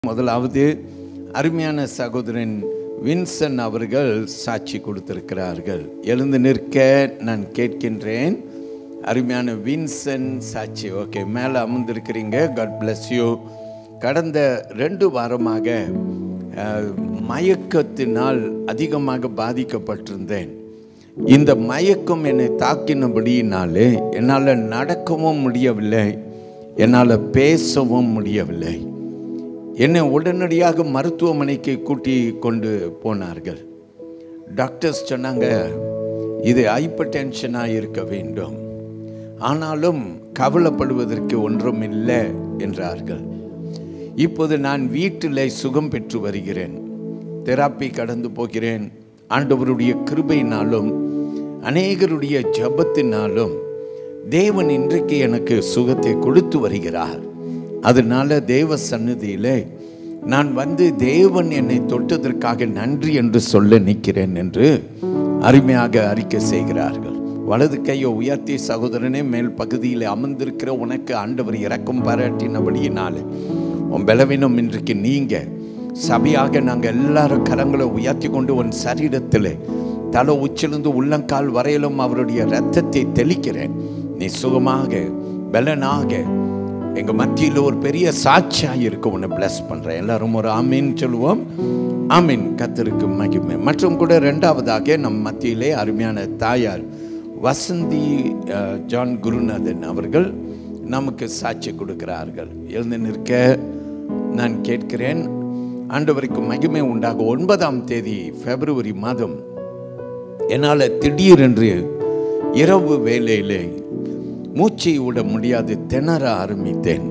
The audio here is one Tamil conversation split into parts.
முதலாவது அருமையான சகோதரன் வின்சன் அவர்கள் சாட்சி கொடுத்திருக்கிறார்கள் எழுந்து நிற்க நான் கேட்கின்றேன் அருமையான வின்சன் சாட்சி ஓகே மேலே அமர்ந்திருக்கிறீங்க காட் bless யூ கடந்த ரெண்டு வாரமாக அஹ், மயக்கத்தினால் அதிகமாக பாதிக்கப்பட்டிருந்தேன் இந்த மயக்கம் என்னை தாக்கினபடியினாலே என்னால் நடக்கவும் முடியவில்லை என்னால் பேசவும் முடியவில்லை என்னை உடனடியாக மருத்துவமனைக்கு கூட்டி கொண்டு போனார்கள் டாக்டர்ஸ் சொன்னாங்க இது ஹைப்பர் டென்ஷனாக இருக்க வேண்டும் ஆனாலும் கவலைப்படுவதற்கு ஒன்றும் இல்லை என்றார்கள் இப்போது நான் வீட்டில் சுகம் பெற்று வருகிறேன் தெராப்பி கடந்து போகிறேன் ஆண்டவருடைய கிருபையினாலும் அநேகருடைய ஜபத்தினாலும் தேவன் இன்றைக்கு எனக்கு சுகத்தை கொடுத்து வருகிறார் அதனால தேவ சந்நிதியிலே நான் வந்து தேவன் என்னை தொட்டதற்காக நன்றி என்று சொல்ல நிற்கிறேன் என்று அருமையாக அறிக்கை செய்கிறார்கள் வலது கையை உயர்த்தி சகோதரனே மேல் பகுதியில் அமர்ந்திருக்கிற உனக்கு ஆண்டவர் இறக்கம் பாராட்டினபடியினாலே உன் பலவீனம் இன்றைக்கு நீங்க சபையாக நாங்கள் எல்லாரும் கரங்களை உயர்த்தி கொண்டு உன் சரீரத்தில் தலை உச்சிலிருந்து உள்ளங்கால் வரையிலும் அவருடைய இரத்தத்தை தெளிக்கிறேன் நீ சுகமாக பலனாக எங்க மத்தியில் ஒரு பெரிய சாட்சியாக இருக்க உன்னை பிளஸ் பண்றேன் எல்லாரும் ஒரு ஆமீன் சொல்லுவோம் ஆமீன் கத்தருக்கு மகிமை மற்றும் கூட ரெண்டாவதாக நம் மத்தியிலே அருமையான தாயார் வசந்தி அஹ், ஜான் குருநாதன் அவர்கள் நமக்கு சாட்சி கொடுக்கிறார்கள் எழுந்து நிற்க நான் கேட்கிறேன் ஆண்டவருக்கு மகிமை உண்டாக ஒன்பதாம் தேதி பிப்ரவரி மாதம் என்னால் திடீரென்று இரவு வேளையிலே மூச்சை விட முடியாது திணற ஆரம்பித்தேன்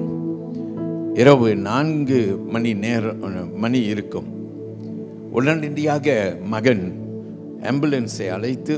இரவு நான்கு மணி நேரம் மணி இருக்கும் உடனடியாக மகன் ஆம்புலன்ஸை அழைத்து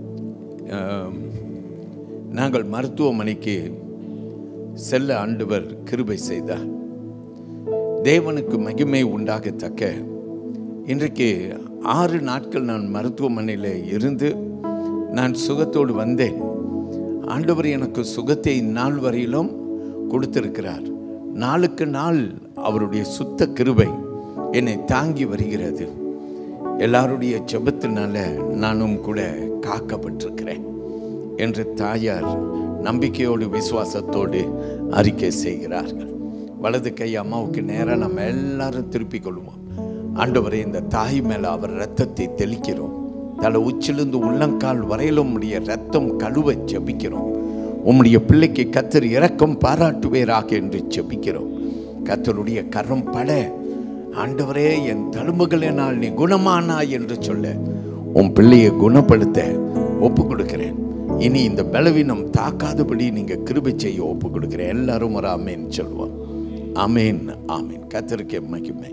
ஆம், நாங்கள் மருத்துவமனைக்கு செல்ல ஆண்டவர் கிருபை செய்தார் தேவனுக்கு மகிமை உண்டாகத்தக்க இன்றைக்கு ஆறு நாட்கள் நான் மருத்துவமனையில் இருந்து நான் சுகத்தோடு வந்தேன் ஆண்டவர் எனக்கு சுகத்தை நாள் வரையிலும் கொடுத்திருக்கிறார் நாளுக்கு நாள் அவருடைய சுத்த கிருபை என்னை தாங்கி வருகிறது எல்லாருடைய ஜெபத்தினால நானும் கூட காக்கப்பட்டிருக்கிறேன் என்று தாயார் நம்பிக்கையோடு விசுவாசத்தோடு அறிக்கை செய்கிறார்கள் வலது கை அம்மாவுக்கு நேராக நம்ம எல்லாரும் திருப்பிக் கொள்வோம் ஆண்டவரே இந்த தாய் மேலே அவர் ரத்தத்தை தெளிக்கிறோம் தலை உச்சிலிருந்து உள்ளங்கால் வரையிலும் உடைய ரத்தம் கழுவ ஜெபிக்கிறோம் உம்முடைய பிள்ளைக்கு கத்தர் இரக்கம் பாராட்டுவேராக என்று ஜெபிக்கிறோம் கத்தருடைய கரம் பட ஆண்டவரே என் தழும்புகளினால் நீ குணமானாய் என்று சொல்ல உன் பிள்ளையை குணப்படுத்த ஒப்பு கொடுக்கிறேன் இனி இந்த பலவீனம் தாக்காதபடி நீங்க கிருபை செய்ய ஒப்பு கொடுக்கிறேன் எல்லாரும் ஒரு ஆமேன் சொல்லுவோம் ஆமேன் ஆமேன் கத்தருக்கே மகிமை